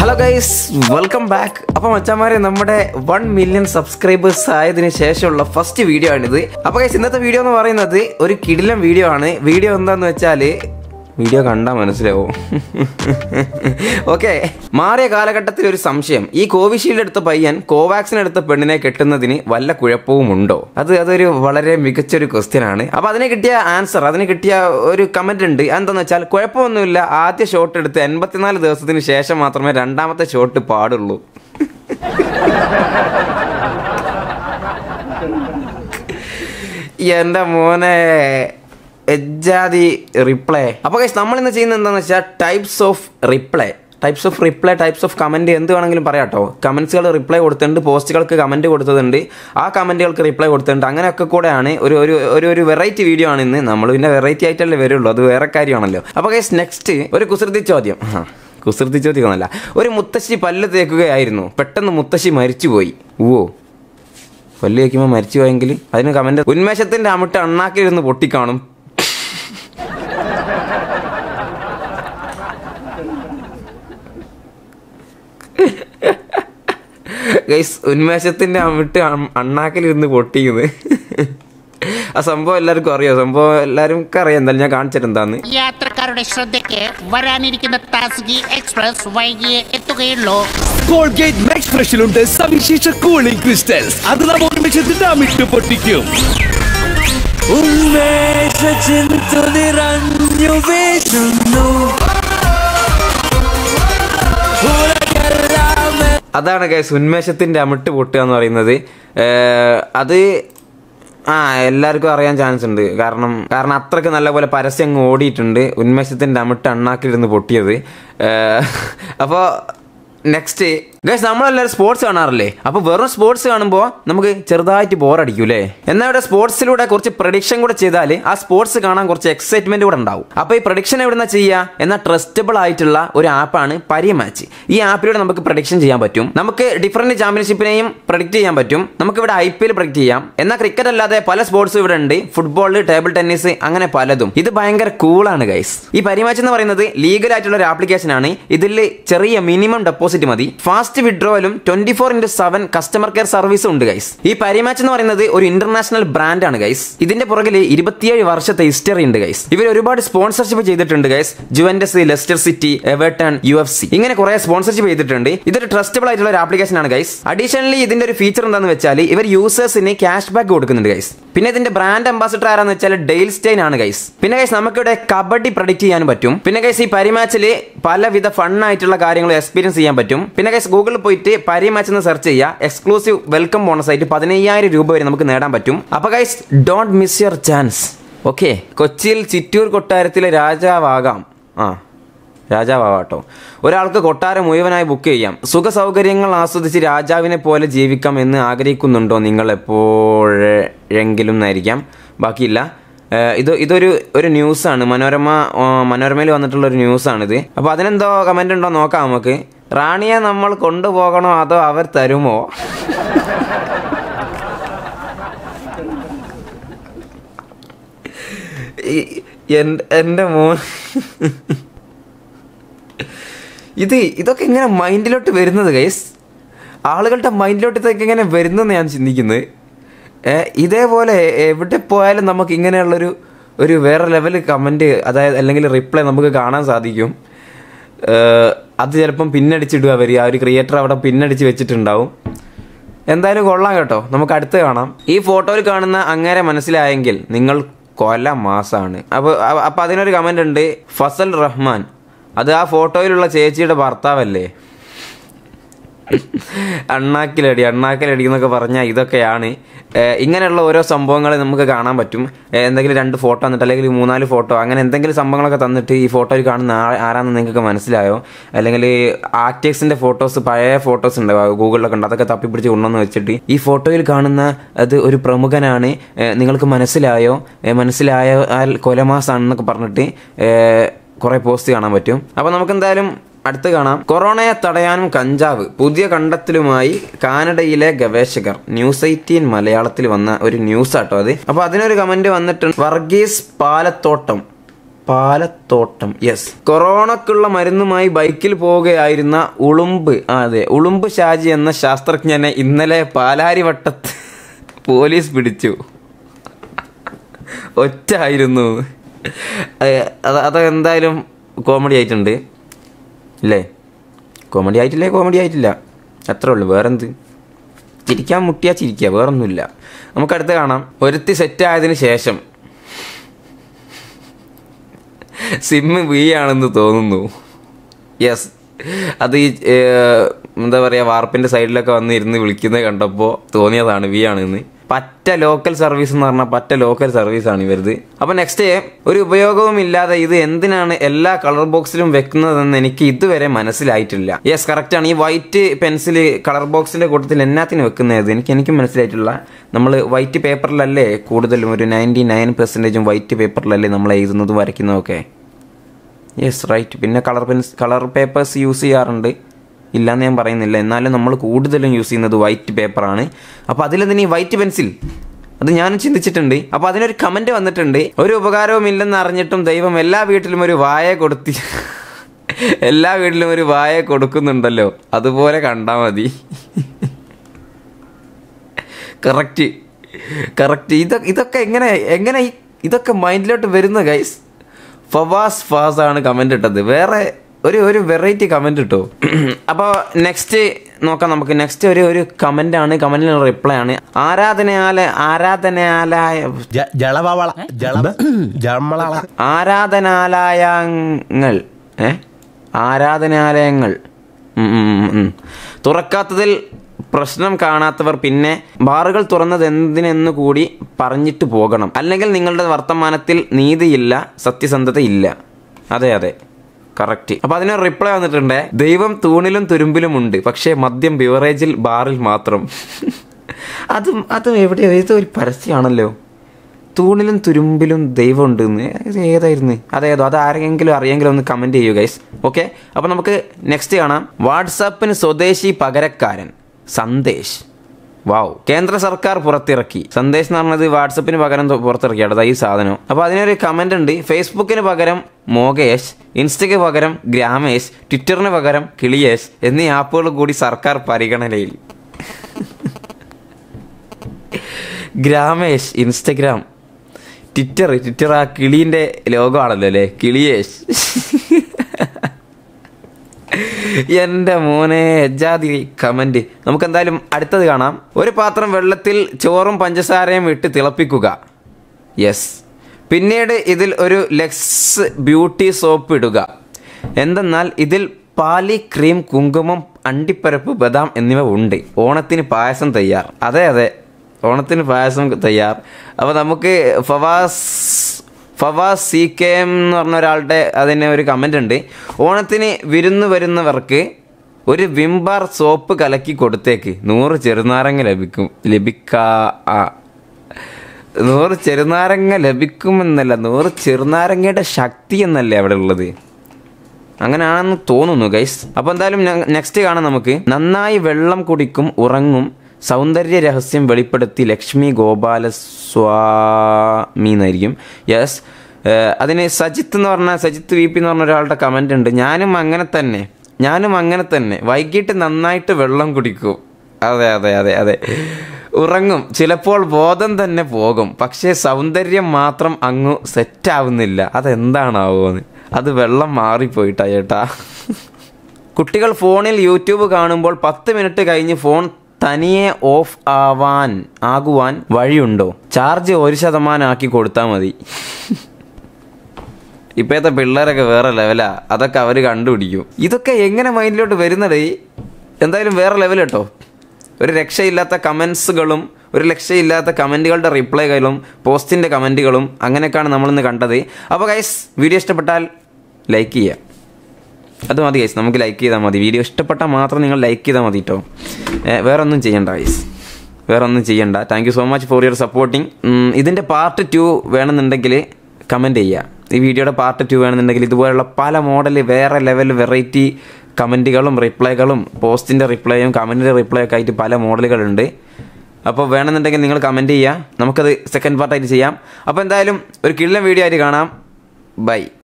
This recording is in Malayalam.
ഹലോ ഗൈസ് വെൽക്കം ബാക്ക് അപ്പൊ മച്ചന്മാരെ നമ്മുടെ വൺ മില്യൺ സബ്സ്ക്രൈബേഴ്സ് ആയതിനു ശേഷമുള്ള ഫസ്റ്റ് വീഡിയോ ആണിത് അപ്പൊ ഗൈസ് ഇന്നത്തെ വീഡിയോ എന്ന് പറയുന്നത് ഒരു കിടിലം വീഡിയോ ആണ് വീഡിയോ എന്താന്ന് വെച്ചാല് വീഡിയോ കണ്ടാൽ മനസ്സിലാവും ഓക്കെ മാറിയ കാലഘട്ടത്തിൽ ഒരു സംശയം ഈ കോവിഷീൽഡ് എടുത്ത പയ്യൻ കോവാക്സിൻ എടുത്ത പെണ്ണിനെ കെട്ടുന്നതിന് വല്ല കുഴപ്പവും ഉണ്ടോ അത് അതൊരു വളരെ മികച്ചൊരു ക്വസ്റ്റ്യൻ ആണ് അപ്പൊ അതിന് കിട്ടിയ ആൻസർ അതിന് കിട്ടിയ ഒരു കമന്റ് ഉണ്ട് എന്താന്ന് വെച്ചാൽ കുഴപ്പമൊന്നുമില്ല ആദ്യ ഷോട്ട് എടുത്ത് എൺപത്തിനാല് ദിവസത്തിന് ശേഷം മാത്രമേ രണ്ടാമത്തെ ഷോട്ട് പാടുള്ളൂ എന്റെ മോനെ എജാതി റിപ്ലൈ അപ്പോൾ ഗൈസ് നമ്മൾ ഇന്ന് ചെയ്യുന്നത് എന്താണെന്ന് വെച്ചാൽ types of reply types of reply types of comment എന്ത് വേണമെങ്കിലും പറയാം കേട്ടോ കമൻസുകൾ റിപ്ലൈ കൊടുത്തിട്ടുണ്ട് പോസ്റ്റുകൾക്ക് കമൻറ്റ് കൊടുത്തതുണ്ട് ആ കമൻറ്റുകൾക്ക് റിപ്ലൈ കൊടുത്തിട്ടുണ്ട് അങ്ങനെയൊക്കെ കൂടെയാണ് ഒരു ഒരു ഒരു ഒരു വെറൈറ്റി വീഡിയോ ആണ് ഇന്ന് നമ്മൾ പിന്നെ വെറൈറ്റി ആയിട്ടല്ലേ വരുള്ളൂ അത് വേറെ കാര്യമാണല്ലോ അപ്പോൾ ഗൈസ് നെക്സ്റ്റ് ഒരു കുസൃതി ചോദ്യം ആ കുസൃതി ചോദ്യമൊന്നുമല്ല ഒരു മുത്തശ്ശി പല്ല് തേക്കുകയായിരുന്നു പെട്ടെന്ന് മുത്തശ്ശി മരിച്ചുപോയി ഓ പല്ല് തേക്കുമ്പോൾ മരിച്ചു പോയെങ്കിൽ അതിന് കമന്റ് ഉന്മേഷത്തിന്റെ അമിട്ട് അണ്ണാക്കിലിരുന്ന് പൊട്ടിക്കാണും ഗൈസ് ഉന്മേഷത്തിന്റെ അമിട്ട് അം- അണ്ണാക്കിലിരുന്ന് പൊട്ടിക്കുന്നത് ആ സംഭവം എല്ലാവർക്കും അറിയാം സംഭവം എല്ലാവർക്കും അറിയാം എന്തായാലും ഞാൻ കാണിച്ചിട്ടുണ്ടാന്ന് യാത്രക്കാരുടെ ശ്രദ്ധയ്ക്ക് വരാനിരിക്കുന്ന താസ്കി എക്സ്പ്രസ് വൈകിയേ എത്തുകയുള്ളൂ കോൾഗേറ്റ് മാക്സ് ഫ്രഷിലുണ്ട് സവിശേഷ കൂളിംഗ് ക്രിസ്റ്റൽസ് അത് നാം ഉന്മേഷത്തിന്റെ അമിട്ട് പൊട്ടിക്കും ഉന്മേഷ ചിന്ത നിറഞ്ഞു വീശുന്നു അതാണ് ഗൈസ് ഉന്മേഷത്തിന്റെ അമിട്ട് പൊട്ടുക എന്ന് പറയുന്നത് ഏർ, അത് ആ എല്ലാവർക്കും അറിയാൻ ചാൻസ് ഉണ്ട് കാരണം കാരണം അത്രയ്ക്ക് നല്ലപോലെ പരസ്യം അങ്ങ് ഓടിയിട്ടുണ്ട് ഉന്മേഷത്തിന്റെ അമിട്ട് അണ്ണാക്കിലിരുന്ന് പൊട്ടിയത് അപ്പോൾ നെക്സ്റ്റ് ഗൈസ് നമ്മളെല്ലാവരും സ്പോർട്സ് കാണാറില്ലേ അപ്പോൾ വെറും സ്പോർട്സ് കാണുമ്പോൾ നമുക്ക് ചെറുതായിട്ട് ബോറടിക്കൂലേ എന്നാൽ ഇവിടെ സ്പോർട്സിലൂടെ കുറച്ച് പ്രഡിക്ഷൻ കൂടെ ചെയ്താൽ ആ സ്പോർട്സ് കാണാൻ കുറച്ച് എക്സൈറ്റ്മെന്റ് കൂടെ ഉണ്ടാവും അപ്പോൾ ഈ പ്രഡിക്ഷൻ എവിടുന്ന ചെയ്യുക എന്നാൽ ട്രസ്റ്റബിൾ ആയിട്ടുള്ള ഒരു ആപ്പാണ് പരി മാച്ച് ഈ ആപ്പിലൂടെ നമുക്ക് പ്രഡിക്ഷൻ ചെയ്യാൻ പറ്റും നമുക്ക് ഡിഫറെന്റ് ചാമ്പ്യൻഷിപ്പിനെയും പ്രഡിക്റ്റ് ചെയ്യാൻ പറ്റും നമുക്ക് ഇവിടെ ഐ പി എൽ പ്രഡിക്റ്റ് ചെയ്യാം എന്നാൽ ക്രിക്കറ്റ് അല്ലാതെ പല സ്പോർട്സും ഇവിടെ ഉണ്ട് ഫുട്ബോൾ ടേബിൾ ടെന്നീസ് അങ്ങനെ പലതും ഇത് ഭയങ്കര കൂളാണ് ഗൈസ് ഈ പരിമാച്ച് എന്ന് പറയുന്നത് ലീഗൽ ആയിട്ടുള്ള ഒരു ആപ്ലിക്കേഷൻ ആണ് ഇതിൽ ചെറിയ മിനിമം ഡെപ്പോസിറ്റ് മതി ഫാസ്റ്റ് വിഡ്രോവലും twenty four into seven customer care സർവീസും ഉണ്ട് ഗൈസ് ഈ പരിമാച്ച് എന്ന് പറയുന്നത് ഒരു ഇന്റർനാഷണൽ ബ്രാൻഡ് ആണ് ഗൈസ് ഇതിന്റെ പുറകിൽ ഇരുപത്തിയേഴ് വർഷത്തെ ഹിസ്റ്ററി ഉണ്ട് ഗൈസ് ഇവർ ഒരുപാട് സ്പോൺസർഷിപ്പ് ചെയ്തിട്ടുണ്ട് guys Juventus Leicester City Everton U F C ഇങ്ങനെ കുറെ സ്പോൺസർഷിപ്പ് ചെയ്തിട്ടുണ്ട് ഇതൊരു ട്രസ്റ്റബിൾ ആയിട്ടുള്ള ഒരു ആപ്ലിക്കേഷൻ ആണ് ഗൈസ് അഡീഷണലി ഇതിന്റെ ഒരു ഫീച്ചർ എന്താണെന്ന് വെച്ചാൽ ഇവർ യൂസേഴ്സിന് ക്യാഷ് ബാക്ക് കൊടുക്കുന്നുണ്ട് ഗൈസ് പിന്നെ ഇതിന്റെ ബ്രാൻഡ് അംബാസിഡർ ആരാന്ന് വെച്ചാൽ ഡെയിൽ സ്റ്റൈൻ ആണ് ഗൈസ് പിന്നെ ഗൈസ് നമുക്കിവിടെ കബഡി പ്രഡിക്റ്റ് ചെയ്യാനും പറ്റും പിന്നെ ഗൈസ് ഈ പരിമാച്ചിൽ പലവിധ ഫൺ ആയിട്ടുള്ള കാര്യങ്ങൾ എക്സ്പീരിയൻസ് ചെയ്യാൻ പറ്റും പിന്നെ ഗൈസ് ഗൂഗിളിൽ പോയിട്ട് പരിമാച്ച് എന്ന് സെർച്ച് ചെയ്യുക എക്സ്ക്ലൂസീവ് വെൽക്കം ബോണസ് ആയിട്ട് പതിനയ്യായിരം രൂപ വരെ നമുക്ക് നേടാൻ പറ്റും അപ്പൊ guys don't miss your chance okay കൊച്ചിയിൽ ചിറ്റൂർ കൊട്ടാരത്തിലെ രാജാവാകാം ആ രാജാവാട്ടോ ഒരാൾക്ക് കൊട്ടാരം മുഴുവനായി ബുക്ക് ചെയ്യാം സുഖ സൗകര്യങ്ങൾ ആസ്വദിച്ച് രാജാവിനെ പോലെ ജീവിക്കാം എന്ന് ആഗ്രഹിക്കുന്നുണ്ടോ നിങ്ങൾ എപ്പോഴെങ്കിലും എന്നായിരിക്കാം ബാക്കിയില്ല ഏഹ് ഇത് ഇതൊരു ഒരു ന്യൂസാണ് മനോരമ ആ, മനോരമയിൽ വന്നിട്ടുള്ള ഒരു ന്യൂസാണിത് അപ്പോൾ അതിനെന്തോ കമൻ്റ് ഉണ്ടോ നോക്കാം നമുക്ക് റാണിയെ നമ്മൾ കൊണ്ടുപോകണോ അതോ അവർ തരുമോ ഈ- എൻ- എൻ്റെ മോൻ ഇത് ഇതൊക്കെ ഇങ്ങനെ മൈൻഡിലോട്ട് വരുന്നത് ഗൈസ് ആളുകളുടെ മൈൻഡിലോട്ട് ഇതൊക്കെ ഇങ്ങനെ വരുന്നെന്ന് ഞാൻ ചിന്തിക്കുന്നത് ഏ, ഇതേപോലെ എവിടെ പോയാലും നമുക്ക് ഇങ്ങനെയുള്ളൊരു ഒരു വേറെ ലെവൽ കമൻറ്റ് അതായത് അല്ലെങ്കിൽ റിപ്ലൈ നമുക്ക് കാണാൻ സാധിക്കും ഏ, അത് ചിലപ്പം പിന്നടിച്ചിടുക അവർ ആ ഒരു ക്രിയേറ്റർ അവിടെ പിന്നടിച്ച് വെച്ചിട്ടുണ്ടാവും എന്തായാലും കൊള്ളാം കേട്ടോ നമുക്ക് അടുത്ത് കാണാം ഈ ഫോട്ടോയിൽ കാണുന്ന അങ്ങേരെ മനസ്സിലായെങ്കിൽ നിങ്ങൾ കൊല മാസാണ് അപ്പോൾ അപ്പോൾ അതിനൊരു കമൻ്റ് ഉണ്ട് ഫസൽ റഹ്മാൻ അത് ആ ഫോട്ടോയിലുള്ള ചേച്ചിയുടെ ഭർത്താവല്ലേ അണ്ണാക്കിലടി അണ്ണാക്കിലടി എന്നൊക്കെ പറഞ്ഞാൽ ഇതൊക്കെയാണ് ഏഹ് ഇങ്ങനെയുള്ള ഓരോ സംഭവങ്ങൾ നമുക്ക് കാണാൻ പറ്റും ഏഹ് എന്തെങ്കിലും രണ്ട് ഫോട്ടോ തന്നിട്ട് അല്ലെങ്കിൽ മൂന്നാല് ഫോട്ടോ അങ്ങനെ എന്തെങ്കിലും സംഭവങ്ങളൊക്കെ തന്നിട്ട് ഈ ഫോട്ടോയിൽ കാണുന്ന ആ- ആരാണെന്ന് നിങ്ങൾക്ക് മനസ്സിലായോ അല്ലെങ്കിൽ ആക്ടേഴ്സിന്റെ ഫോട്ടോസ് പഴയ ഫോട്ടോസ് ഉണ്ട് ഗൂഗിളിലൊക്കെ ഉണ്ട് അതൊക്കെ തപ്പിപ്പിടിച്ച് കൊണ്ടുവന്ന് വെച്ചിട്ട് ഈ ഫോട്ടോയിൽ കാണുന്ന അത് ഒരു പ്രമുഖനാണ് ഏഹ് നിങ്ങൾക്ക് മനസ്സിലായോ ഏഹ് മനസ്സിലായാൽ കൊലമാസാണെന്നൊക്കെ പറഞ്ഞിട്ട് ഏഹ് കുറെ പോസ്റ്റ് കാണാൻ പറ്റും അപ്പോൾ നമുക്ക് എന്തായാലും അടുത്ത് കാണാം കൊറോണയെ തടയാനും കഞ്ചാവ് പുതിയ കണ്ടെത്തലുമായി കാനഡയിലെ ഗവേഷകർ ന്യൂസ് എയ്റ്റീൻ മലയാളത്തിൽ വന്ന ഒരു ന്യൂസ് ആട്ടോ അത് അപ്പൊ അതിനൊരു കമന്റ് വന്നിട്ടുണ്ട് വർഗീസ് പാലത്തോട്ടം പാലത്തോട്ടം യെസ് കൊറോണക്കുള്ള മരുന്നുമായി ബൈക്കിൽ പോവുകയായിരുന്ന ഉളുമ്പ് ആ, അതെ ഉളുമ്പ് ഷാജി എന്ന ശാസ്ത്രജ്ഞനെ ഇന്നലെ പാലാരിവട്ടത്ത് പോലീസ് പിടിച്ചു ഒറ്റ ആയിരുന്നു ഏ, അത് അത് എന്തായാലും കോമഡി ആയിട്ടുണ്ട് ഇല്ലേ കോമഡി ആയിട്ടില്ലേ കോമഡി ആയിട്ടില്ല അത്രേ ഉള്ളൂ വേറെന്ത് ചിരിക്കാൻ മുട്ടിയാ ചിരിക്കുക വേറൊന്നുമില്ല നമുക്ക് അടുത്ത് കാണാം ഒരുത്തി സെറ്റ് ആയതിനു ശേഷം സിമ്മ് വി ആണെന്ന് തോന്നുന്നു യെസ് അത് ഈ ഏർ, എന്താ പറയുക വാർപ്പിന്റെ സൈഡിലൊക്കെ വന്ന് ഇരുന്ന് വിളിക്കുന്നത് കണ്ടപ്പോൾ തോന്നിയതാണ് വി ആണെന്ന് പറ്റ ലോക്കൽ സർവീസ് എന്ന് പറഞ്ഞാൽ പറ്റ ലോക്കൽ സർവീസ് ആണ് ഇവരത് അപ്പൊ നെക്സ്റ്റ് ഒരു ഉപയോഗവും ഇല്ലാതെ ഇത് എന്തിനാണ് എല്ലാ കളർ ബോക്സിലും വെക്കുന്നതെന്ന് എനിക്ക് ഇതുവരെ മനസ്സിലായിട്ടില്ല യെസ് കറക്റ്റ് ആണ് ഈ വൈറ്റ് പെൻസിൽ കളർ ബോക്സിന്റെ കൂട്ടത്തിൽ എന്നാത്തിന് വെക്കുന്നത് എനിക്ക് എനിക്കും മനസ്സിലായിട്ടില്ല നമ്മൾ വൈറ്റ് പേപ്പറിലല്ലേ കൂടുതലും ഒരു നയൻറ്റി നയൻ പെർസെൻറ്റേജും വൈറ്റ് പേപ്പറിലല്ലേ നമ്മൾ എഴുതുന്നതും വരയ്ക്കുന്നതൊക്കെ യെസ് റൈറ്റ് പിന്നെ colour pens colour papers use ചെയ്യാറുണ്ട് ഇല്ലാന്ന് ഞാൻ പറയുന്നില്ല എന്നാലും നമ്മൾ കൂടുതലും യൂസ് ചെയ്യുന്നത് വൈറ്റ് പേപ്പറാണ് അപ്പോൾ അതിലെന്തിന് ഈ വൈറ്റ് പെൻസിൽ അത് ഞാനും ചിന്തിച്ചിട്ടുണ്ട് അപ്പോൾ അതിനൊരു കമൻറ്റ് വന്നിട്ടുണ്ട് ഒരു ഉപകാരവും ഇല്ലെന്ന് അറിഞ്ഞിട്ടും ദൈവം എല്ലാ വീട്ടിലും ഒരു വായ കൊടുത്തി എല്ലാ വീട്ടിലും ഒരു വായ കൊടുക്കുന്നുണ്ടല്ലോ അതുപോലെ കണ്ടാൽ മതി കറക്റ്റ് കറക്റ്റ് ഇതൊക്കെ ഇതൊക്കെ എങ്ങനെ എങ്ങനെ ഈ- ഇതൊക്കെ മൈൻഡിലോട്ട് വരുന്ന ഗൈസ് ഫവാസ് ഫാസ് ആണ് കമന്റ് ഇട്ടത് വേറെ ഒരു ഒരു വെറൈറ്റി കമന്റ് ഇട്ടോ അപ്പോൾ നെക്സ്റ്റ് നോക്കാം നമുക്ക് നെക്സ്റ്റ് ഒരു ഒരു കമന്റ് ആണ് കമന്റിന് റിപ്ലൈ ആണ് ആരാധനയാല ആരാധനയാലായ ജ- ജളവള ജള ജമളള ആരാധനാലയങ്ങൾ ഏ ആരാധനാലയങ്ങൾ ഉം, ഉം, ഉം, ഉം. തുറക്കാത്തതിൽ പ്രശ്നം കാണാത്തവർ പിന്നെ ബാറുകൾ തുറന്നത് എന്തിനെന്ന് കൂടി പറഞ്ഞിട്ട് പോകണം അല്ലെങ്കിൽ നിങ്ങളുടെ വർത്തമാനത്തിൽ നീതിയില്ല സത്യസന്ധത ഇല്ല അതെ അതെ കറക്റ്റ് അപ്പൊ അതിന് റിപ്ലൈ വന്നിട്ടുണ്ട് ദൈവം തൂണിലും തുരുമ്പിലും ഉണ്ട് പക്ഷേ മദ്യം ബിവറേജിൽ ബാറിൽ മാത്രം അതും അതും എവിടെയോ ഏതോ ഒരു പരസ്യമാണല്ലോ തൂണിലും തുരുമ്പിലും ദൈവം ഉണ്ടെന്ന് ഇത് ഏതായിരുന്നു അതേതോ അത് ആരെങ്കിലും അറിയെങ്കിലും ഒന്ന് കമന്റ് ചെയ്യൂ ഗൈസ് ഓക്കെ അപ്പൊ നമുക്ക് നെക്സ്റ്റ് കാണാം വാട്സാപ്പിന് സ്വദേശി പകരക്കാരൻ സന്ദേശ് വാവ് കേന്ദ്ര സർക്കാർ പുറത്തിറക്കി സന്ദേശ് എന്ന് പറഞ്ഞത് വാട്സപ്പിന് പകരം തൊ- പുറത്തിറക്കിയാണ് അതാ ഈ സാധനം അപ്പൊ അതിനൊരു കമന്റ് ഉണ്ട് ഫേസ്ബുക്കിന് പകരം മോകേഷ് ഇൻസ്റ്റയ്ക്ക് പകരം ഗ്രാമേഷ് ട്വിറ്ററിന് പകരം കിളിയേഷ് എന്നീ ആപ്പുകൾ കൂടി സർക്കാർ പരിഗണനയിൽ ഗ്രാമേഷ് ഇൻസ്റ്റഗ്രാം ട്വിറ്റർ ട്വിറ്റർ ആ കിളീൻ്റെ ലോഗോ ആണല്ലോ അല്ലേ കിളിയേഷ് എൻ്റെ മോനെ എജാതി കമന്റ് നമുക്ക് എന്തായാലും അടുത്തത് കാണാം ഒരു പാത്രം വെള്ളത്തിൽ ചോറും പഞ്ചസാരയും ഇട്ട് തിളപ്പിക്കുക യെസ് പിന്നീട് ഇതിൽ ഒരു ലെക്സ് ബ്യൂട്ടി സോപ്പ് ഇടുക എന്തെന്നാൽ ഇതിൽ പാലി ക്രീം കുങ്കുമം അണ്ടിപ്പരപ്പ് ബദാം എന്നിവ ഉണ്ട് ഓണത്തിന് പായസം തയ്യാർ അതെ അതെ ഓണത്തിന് പായസം തയ്യാർ അപ്പോൾ നമുക്ക് Fawas Fawas C K M എന്ന് പറഞ്ഞ ഒരാളുടെ അതിന് ഒരു കമൻ്റ് ഉണ്ട് ഓണത്തിന് വിരുന്ന് വരുന്നവർക്ക് ഒരു വിംബാർ സോപ്പ് കലക്കി കൊടുത്തേക്ക് നൂറ് ചെറുനാരങ്ങ ലഭിക്കും ലഭിക്കാ ആ. നൂറ് ചെറുനാരങ്ങ ലഭിക്കുമെന്നല്ല നൂറ് ചെറുനാരങ്ങയുടെ ശക്തി എന്നല്ലേ അവിടെ ഉള്ളത് അങ്ങനെയാണെന്ന് തോന്നുന്നു ഗൈസ് അപ്പോൾ എന്തായാലും നെക്സ്റ്റ് കാണാം നമുക്ക് നന്നായി വെള്ളം കുടിക്കും ഉറങ്ങും സൗന്ദര്യ രഹസ്യം വെളിപ്പെടുത്തി ലക്ഷ്മി ഗോപാലസ്വാമി എന്നായിരിക്കും യെസ് അതിന് സജിത്ത് എന്ന് പറഞ്ഞ സജിത്ത് വി പി എന്ന് പറഞ്ഞ ഒരാളുടെ കമൻ്റ് ഉണ്ട് ഞാനും അങ്ങനെ തന്നെ ഞാനും അങ്ങനെ തന്നെ വൈകിട്ട് നന്നായിട്ട് വെള്ളം കുടിക്കും അതെ അതെ അതെ അതെ ഉറങ്ങും ചിലപ്പോൾ ബോധം തന്നെ പോകും പക്ഷേ സൗന്ദര്യം മാത്രം അങ്ങ് സെറ്റാവുന്നില്ല അതെന്താണാവുമെന്ന് അത് വെള്ളം മാറിപ്പോയിട്ടാ ചേട്ടാ കുട്ടികൾ ഫോണിൽ യൂട്യൂബ് കാണുമ്പോൾ പത്ത് മിനിറ്റ് കഴിഞ്ഞ് ഫോൺ തനിയെ ഓഫ് ആവാൻ ആകുവാൻ വഴിയുണ്ടോ ചാർജ് ഒരു ശതമാനം ആക്കി കൊടുത്താൽ മതി ഇപ്പോഴത്തെ പിള്ളേരൊക്കെ വേറെ ലെവലാ അതൊക്കെ അവർ കണ്ടുപിടിക്കും ഇതൊക്കെ എങ്ങനെ മൈൻഡിലോട്ട് വരുന്നത് എന്തായാലും വേറെ ലെവൽ കേട്ടോ ഒരു രക്ഷയില്ലാത്ത കമൻസുകളും ഒരു രക്ഷയില്ലാത്ത കമൻറ്റുകളുടെ റിപ്ലൈകളും പോസ്റ്റിൻ്റെ കമൻറ്റുകളും അങ്ങനെയൊക്കെയാണ് നമ്മളിന്ന് കണ്ടത് അപ്പോൾ ഗൈസ് വീഡിയോ ഇഷ്ടപ്പെട്ടാൽ ലൈക്ക് ചെയ്യുക അത് മതി ഗൈസ് നമുക്ക് ലൈക്ക് ചെയ്താൽ മതി വീഡിയോ ഇഷ്ടപ്പെട്ടാൽ മാത്രം നിങ്ങൾ ലൈക്ക് ചെയ്താൽ മതി കേട്ടോ വേറെ ഒന്നും ചെയ്യണ്ട ഗൈസ് വേറെ ഒന്നും ചെയ്യണ്ട thank you so much for your supporting ഇതിൻ്റെ പാർട്ട് ടു വേണമെന്നുണ്ടെങ്കിൽ കമൻറ്റ് ചെയ്യുക ഈ വീഡിയോയുടെ പാർട്ട് ടു വേണമെന്നുണ്ടെങ്കിൽ ഇതുപോലുള്ള പല മോഡൽ വേറെ ലെവൽ വെറൈറ്റി കമൻറ്റുകളും റിപ്ലൈകളും പോസ്റ്റിൻ്റെ റിപ്ലൈയും കമൻറ്റിൻ്റെ റിപ്ലൈ ഒക്കെ ആയിട്ട് പല മോഡലുകളുണ്ട് അപ്പോൾ വേണമെന്നുണ്ടെങ്കിൽ നിങ്ങൾ കമൻറ്റ് ചെയ്യുക നമുക്കത് സെക്കൻഡ് പാർട്ടായിട്ട് ചെയ്യാം അപ്പോൾ എന്തായാലും ഒരു കിള്ള വീഡിയോ ആയിട്ട് കാണാം ബൈ